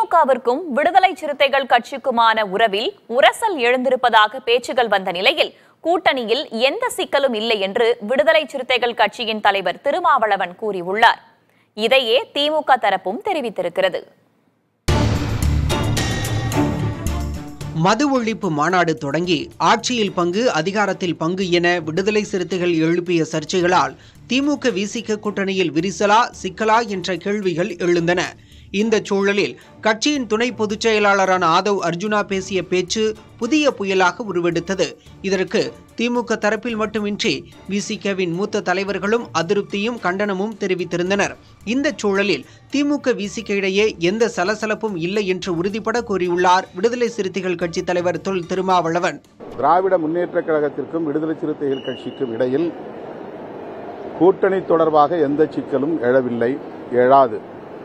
திமுகவிற்கும் விடுதலை சிறுத்தைகள் கட்சிக்குமான உறவில் உரசல் எழுந்திருப்பதாக பேச்சுகள் வந்த நிலையில் கூட்டணியில் எந்த சிக்கலும் இல்லை என்று விடுதலை சிறுத்தைகள் கட்சியின் தலைவர் திருமாவளவன் கூறியுள்ளார் இதையே திமுக தரப்பும் தெரிவித்திருக்கிறது மது ஒழிப்பு மாநாடு தொடங்கி ஆட்சியில் பங்கு அதிகாரத்தில் பங்கு என விடுதலை சிறுத்தைகள் எழுப்பிய சர்ச்சைகளால் திமுக விசிக கூட்டணியில் விரிசலா சிக்கலா என்ற கேள்விகள் எழுந்தன இந்த சூழலில் கட்சியின் துணை பொதுச் செயலாளரான ஆதவ் அர்ஜுனா பேசிய பேச்சு புதிய புயலாக உருவெடுத்தது இதற்கு திமுக தரப்பில் மட்டுமின்றி விசிகவின் மூத்த தலைவர்களும் அதிருப்தியும் கண்டனமும் தெரிவித்திருந்தனர் இந்த சூழலில் திமுக விசிக இடையே எந்த சலசலப்பும் இல்லை என்று உறுதிபட கூறியுள்ளார் விடுதலை சிறுத்தைகள் கட்சி தலைவர் தொல் திருமாவளவன் திராவிட முன்னேற்றக் கழகத்திற்கும் விடுதலை சிறுத்தைகள் கட்சிக்கும் இடையில் கூட்டணி தொடர்பாக எந்த சிக்கலும் எழவில்லை எழாது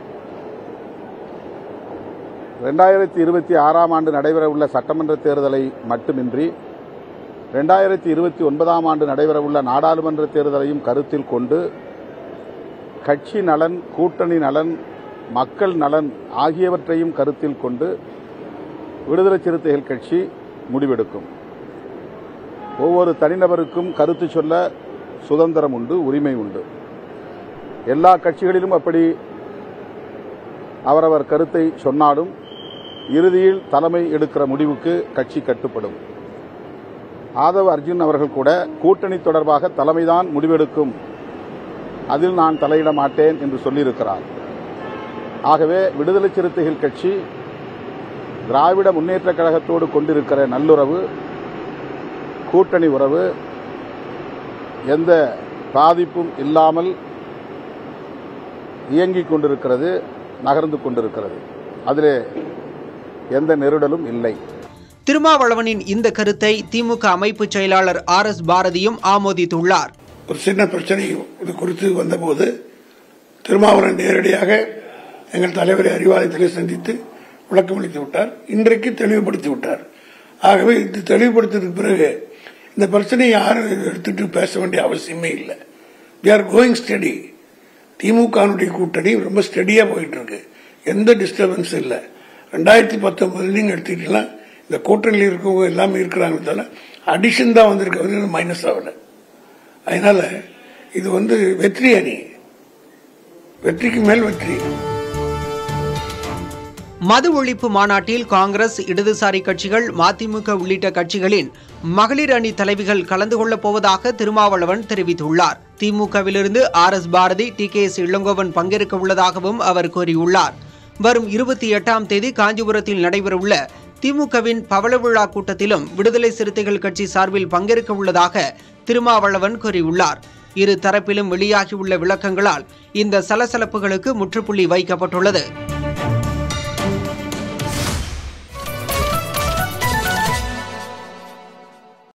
ரெண்டாயிரத்தி இருபத்தி ஆறாம் ஆண்டு நடைபெறவுள்ள சட்டமன்ற தேர்தலை மட்டுமின்றி ரெண்டாயிரத்தி இருபத்தி ஒன்பதாம் ஆண்டு நடைபெறவுள்ள நாடாளுமன்ற தேர்தலையும் கருத்தில் கொண்டு கட்சி நலன் கூட்டணி நலன் மக்கள் நலன் ஆகியவற்றையும் கருத்தில் கொண்டு விடுதலை சிறுத்தைகள் கட்சி முடிவெடுக்கும் ஒவ்வொரு தனிநபருக்கும் கருத்து சொல்ல சுதந்திரம் உண்டு உரிமை உண்டு எல்லா கட்சிகளிலும் அப்படி அவரவர் கருத்தை சொன்னாலும் இறுதியில் தலைமை எடுக்கிற முடிவுக்கு கட்சி கட்டுப்படும் ஆதவ் அர்ஜுன் அவர்கள் கூட கூட்டணி தொடர்பாக தலைமைதான் முடிவெடுக்கும் அதில் நான் தலையிட மாட்டேன் என்று சொல்லியிருக்கிறார் ஆகவே விடுதலை சிறுத்தைகள் கட்சி திராவிட முன்னேற்றக் கழகத்தோடு கொண்டிருக்கிற நல்லுறவு கூட்டணி உறவு எந்த பாதிப்பும் இல்லாமல் இயங்கிக் கொண்டிருக்கிறது நகர்ந்து கொண்டிருக்கிறது அதிலே எந்த நெருடலும் இல்லை திருமாவளவனின் இந்த கருத்தை திமுக அமைப்பு செயலாளர் ஆர் எஸ் பாரதியும் ஆமோதித்துள்ளார் ஒரு சின்ன பிரச்சனை இது குறித்து வந்தபோது திருமாவளவன் நேரடியாக எங்கள் தலைவரை அறிவாலயத்திலே சந்தித்து விளக்கம் அளித்து விட்டார் இன்றைக்கு தெளிவுபடுத்தி விட்டார் ஆகவே இது தெளிவுபடுத்தியதுக்கு பிறகு இந்த பிரச்சனையை யாரும் எடுத்துட்டு பேச வேண்டிய அவசியமே இல்லை வி ஆர் கோயிங் ஸ்டடி திமுகனுடைய கூட்டணி ரொம்ப ஸ்டடியா போயிட்டு இருக்கு எந்த டிஸ்டர்பன்ஸ் இல்லை ரெண்டாயிரத்தி பத்தொன்பதுல நீங்க எடுத்துக்கிட்டீங்கன்னா இந்த கூட்டணியில் இருக்கவங்க எல்லாமே இருக்கிறாங்க தவிர அடிஷன் தான் வந்திருக்க மைனஸ் ஆகல அதனால இது வந்து வெற்றி அணி வெற்றிக்கு மேல் வெற்றி மது ஒழிப்பு மாநாட்டில் காங்கிரஸ் இடதுசாரி கட்சிகள் மதிமுக உள்ளிட்ட கட்சிகளின் மகளிர் அணி தலைவிகள் கலந்து கொள்ளப் போவதாக திருமாவளவன் தெரிவித்துள்ளார் திமுகவிலிருந்து R S Bharathi T K S Elangovan பங்கேற்க உள்ளதாகவும் அவர் கூறியுள்ளார் வரும் இருபத்தி எட்டாம் தேதி காஞ்சிபுரத்தில் நடைபெறவுள்ள திமுகவின் பவள விழா கூட்டத்திலும் விடுதலை சிறுத்தைகள் கட்சி சார்பில் பங்கேற்க உள்ளதாக திருமாவளவன் கூறியுள்ளார் இரு தரப்பிலும் வெளியாகியுள்ள விளக்கங்களால் இந்த சலசலப்புகளுக்கு முற்றுப்புள்ளி வைக்கப்பட்டுள்ளது